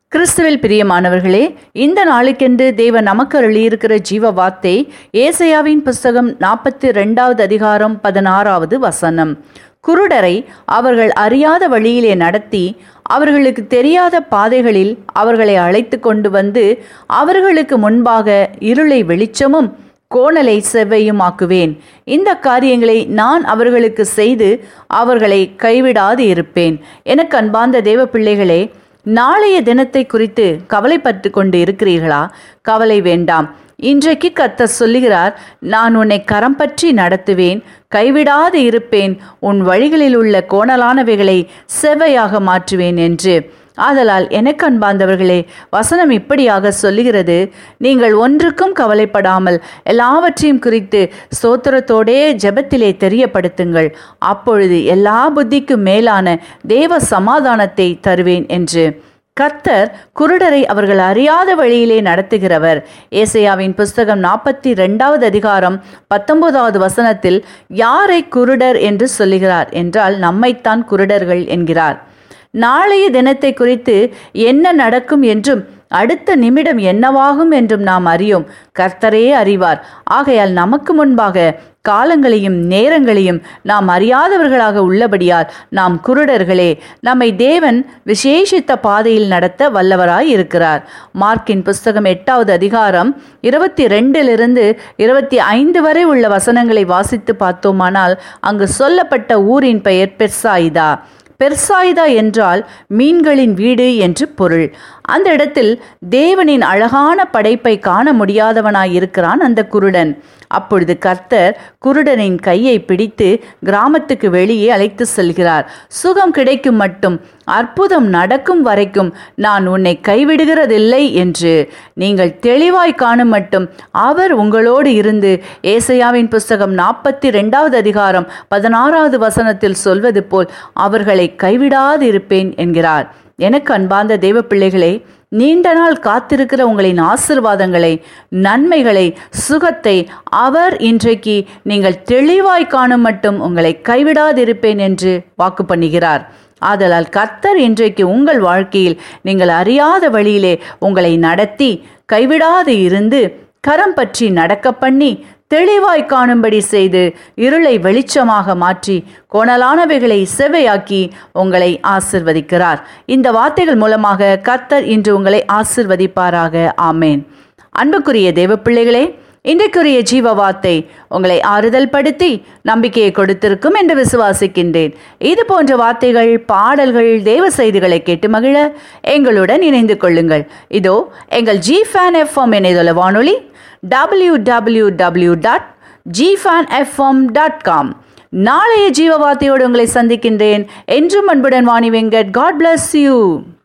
கிறிஸ்துவில் பிரியமானவர்களே இந்த நாளுக்கென்று தேவன் நமக்கு அருளியிருக்கிற ஜீவ வார்த்தை ஏசையாவின் புஸ்தகம் நாற்பத்தி ரெண்டாவது அதிகாரம் பதினாறாவது வசனம் குருடரை அவர்கள் அறியாத வழியிலே நடத்தி அவர்களுக்கு தெரியாத பாதைகளில் அவர்களை அழைத்து கொண்டு வந்து அவர்களுக்கு முன்பாக இருளை வெளிச்சமும் கோணலை செவ்வையுமாக்குவேன் இந்த காரியங்களை நான் அவர்களுக்கு செய்து அவர்களை கைவிடாது இருப்பேன் எனக்கு அன்பார்ந்த தேவ பிள்ளைகளே நாளைய தினத்தை குறித்து கவலைப்பட்டு கொண்டு இருக்கிறீர்களா கவலை வேண்டாம் இன்றைக்கு கத்த சொல்லுகிறார் நான் உன்னை கரம் பற்றி நடத்துவேன் கைவிடாது இருப்பேன் உன் வழிகளில் உள்ள கோணலானவைகளை செவ்வையாக மாற்றுவேன் என்று ஆதலால் எனக்கு அன்பார்ந்தவர்களே வசனம் இப்படியாக சொல்லுகிறது நீங்கள் ஒன்றுக்கும் கவலைப்படாமல் எல்லாவற்றையும் குறித்து ஸ்தோத்திரத்தோடே ஜெபத்திலே தெரியப்படுத்துங்கள் அப்பொழுது எல்லா புத்திக்கும் மேலான தேவ சமாதானத்தை தருவேன் என்று கர்த்தர் குருடரை அவர்கள் அறியாத வழியிலே நடத்துகிறவர் ஏசையாவின் புஸ்தகம் நாற்பத்தி ரெண்டாவது அதிகாரம் பத்தொன்பதாவது வசனத்தில் யாரை குருடர் என்று சொல்லுகிறார் என்றால் நம்மைத்தான் குருடர்கள் என்கிறார் நாளைய தினத்தை குறித்து என்ன நடக்கும் என்றும் அடுத்த நிமிடம் என்னவாகும் என்றும் நாம் அறியோம் கர்த்தரே அறிவார் ஆகையால் நமக்கு முன்பாக காலங்களையும் நேரங்களையும் நாம் அறியாதவர்களாக உள்ளபடியால் நாம் குருடர்களே நம்மை தேவன் விசேஷித்த பாதையில் நடத்த வல்லவராய் இருக்கிறார் மார்க்கின் புஸ்தகம் எட்டாவது அதிகாரம் இருபத்தி ரெண்டிலிருந்து இருபத்தி ஐந்து வரை உள்ள வசனங்களை வாசித்து பார்த்தோமானால் அங்கு சொல்லப்பட்ட ஊரின் பெயர் பெர்சாயிதா பெர்சாய்தா என்றால் மீன்களின் வீடு என்று பொருள் அந்த இடத்தில் தேவனின் அழகான படைப்பை காண முடியாதவனாய் இருக்கிறான் அந்த குருடன் அப்பொழுது கர்த்தர் குருடனின் கையை பிடித்து கிராமத்துக்கு வெளியே அழைத்து செல்கிறார் சுகம் கிடைக்கும் மட்டும் அற்புதம் நடக்கும் வரைக்கும் நான் உன்னை கைவிடுகிறதில்லை என்று நீங்கள் தெளிவாய் காணும் மட்டும் அவர் உங்களோடு இருந்து ஏசையாவின் புஸ்தகம் நாற்பத்தி ரெண்டாவது அதிகாரம் பதினாறாவது வசனத்தில் சொல்வது போல் அவர்களை கைவிடாது இருப்பேன் என்கிறார் எனக்கு அன்பார்ந்த தெய்வ பிள்ளைகளே நீண்ட நாள் காத்திருக்கிற உங்களின் ஆசிர்வாதங்களை நன்மைகளை சுகத்தை அவர் இன்றைக்கு நீங்கள் தெளிவாய் காணும் மட்டும் உங்களை கைவிடாதிருப்பேன் என்று வாக்கு பண்ணுகிறார் ஆதலால் கர்த்தர் இன்றைக்கு உங்கள் வாழ்க்கையில் நீங்கள் அறியாத வழியிலே உங்களை நடத்தி கைவிடாது இருந்து கரம் பற்றி நடக்க பண்ணி தெளிவாய் காணும்படி செய்து இருளை வெளிச்சமாக மாற்றி கோணலானவைகளை செவையாக்கி உங்களை ஆசிர்வதிக்கிறார் இந்த வார்த்தைகள் மூலமாக கர்த்தர் இன்று உங்களை ஆசிர்வதிப்பாராக ஆமேன் அன்புக்குரிய தேவ பிள்ளைகளே இன்றைக்குரிய ஜீவ வார்த்தை உங்களை ஆறுதல் படுத்தி நம்பிக்கையை கொடுத்திருக்கும் என்று விசுவாசிக்கின்றேன் இது போன்ற வார்த்தைகள் பாடல்கள் தேவ செய்திகளை கேட்டு மகிழ எங்களுடன் இணைந்து கொள்ளுங்கள் இதோ எங்கள் ஜி ஃபேன் எஃப்எம் இணையதள வானொலி டபிள்யூ டபிள்யூ டபிள்யூ டாட் ஜிஃபேன் எஃப்எம் டாட் காம் நாளைய ஜீவ வார்த்தையோடு உங்களை சந்திக்கின்றேன் என்றும் அன்புடன் Vani Venkat God bless you